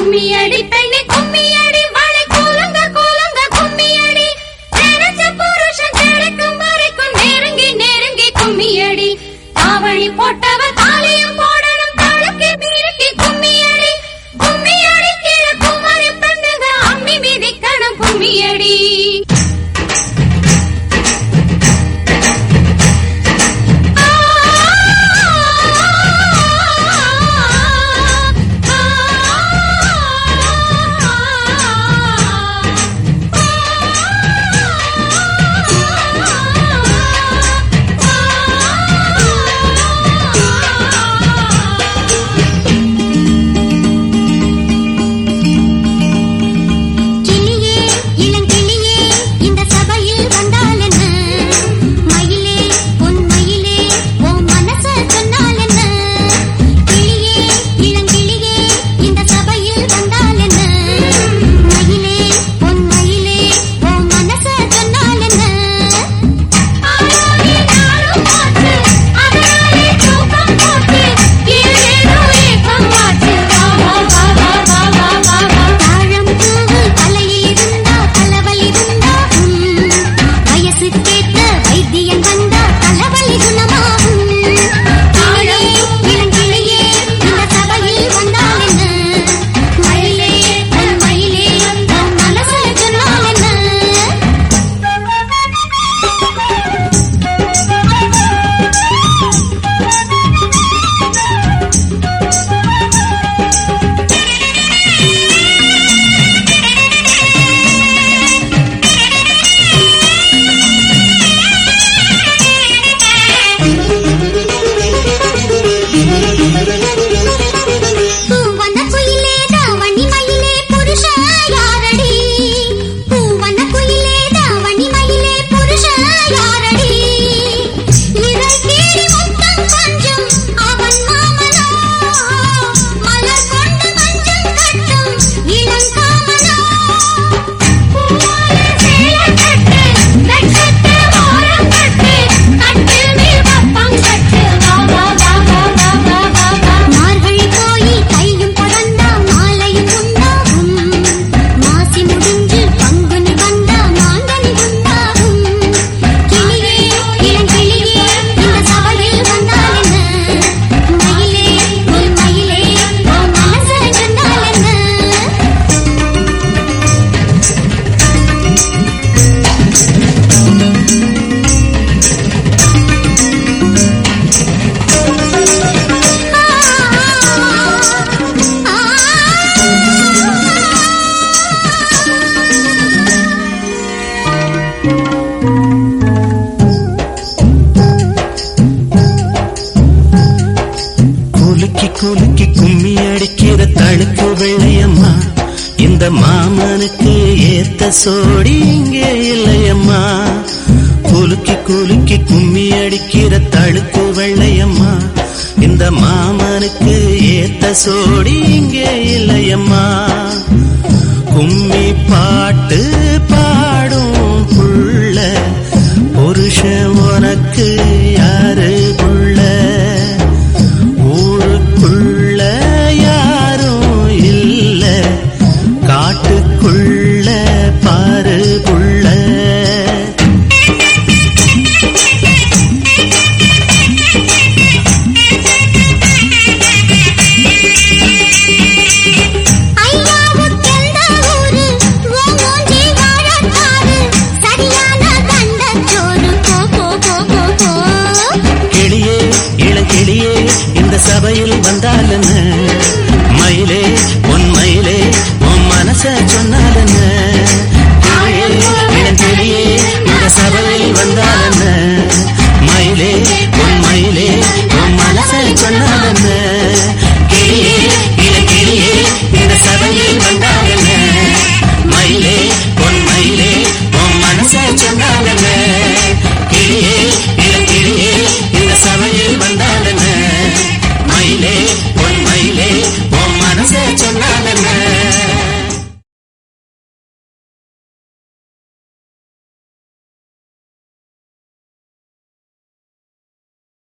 கும்மியடி பெண்ணே கும்மியடி வளை கூலுங்க கூலுங்க கும்மியடி நினைச்ச புருஷன் கிடைக்கும் வரைக்கும் நெருங்கி நெருங்கி கும்மியடி தாவணி போட்டவ தாலியும் போடணும் தழுக்கி மீறி கும்மியடி கும்மியடி கீழே குமரி பெண்ணுங்க அம்மி மிதிக்கணும் கும்மியடி கிளியே இளங்கிளியே இந்த சபையில் வந்தால் என்ன மயிலே உன் மயிலே உன் மனச சொன்னால் என்ன கிளியே இளங்கிளியே இந்த சபையில் வந்தால் என்ன மயிலே உன் மயிலே உன் மனச சொன்னால் என்ன ஆரோடி நாளும் போச்சு அதனாலே தூக்கம் போச்சு ஏதேதோ ஏக்கம் மாச்சு வா வா வா வா வா வா வா வா தாழம் பூவு தலையில் இருந்தா தலைவலி உண்டாகும் வயசுக்கேத்த வைத்தியன் வந்தா தலைவலி குணமாகும் கிளியே இளங்கிளியே இந்த சபையில் வந்தால் என்ன மயிலே உன் மயிலே உன் மனசுல சொன்னால் என்ன பூவன குயிலே தாவணி மயிலே புருஷ யாரடி பூவன குயிலே தாவணி மயிலே புருஷ யாரடி இறை தேடி முத்தம் கொஞ்சம் அவன் மாமனோ மலர் கொண்டு மஞ்சள் கட்டும் இளங்காமனோ பூவாலே சேலை கட்டு நட்சத்திர ஓரம் கட்டு கட்டில் மேல் கப்பம் கட்டு வா வா வா வா வா வா வா வா மார்கழி போய் கையும் பிறந்தா மாலையும் உண்டாகும் மாசி முடிஞ்சு பங்குனி வந்தா மாங்கனி உண்டாகும் கிளியே இளங்கிளியே இந்த சபையில் வந்தால் என்ன மயிலே உன் மயிலே உன் மனசுல சொன்னால் என்ன குலுக்கி குலுக்கி கும்மி அடிக்கிற தழுக்கு வெள்ளையம்மா இந்த மாமனுக்கு ஏத்த சோடி இங்கே இல்லையம்மா குலுக்கி குலுக்கி கும்மி அடிக்கிற தழுக்கு வெள்ளையம்மா இந்த மாமனுக்கு ஏத்த சோடி இங்கே இல்லையம்மா கும்மி பாட்டு பாடும் புள்ள புருஷன் உனக்கு யாரு புள்ள ஊருக்குள்ள யாரும் இல்ல காட்டுக்குள்ள பாரு புள்ள ஐயாவுக்கெந்த ஊரு உன் மூஞ்சி வாழத்தாரு சரியான தண்டச்சோறு போ போ போ போ போ கிளியே இளங்கிளியே இந்த சபையில்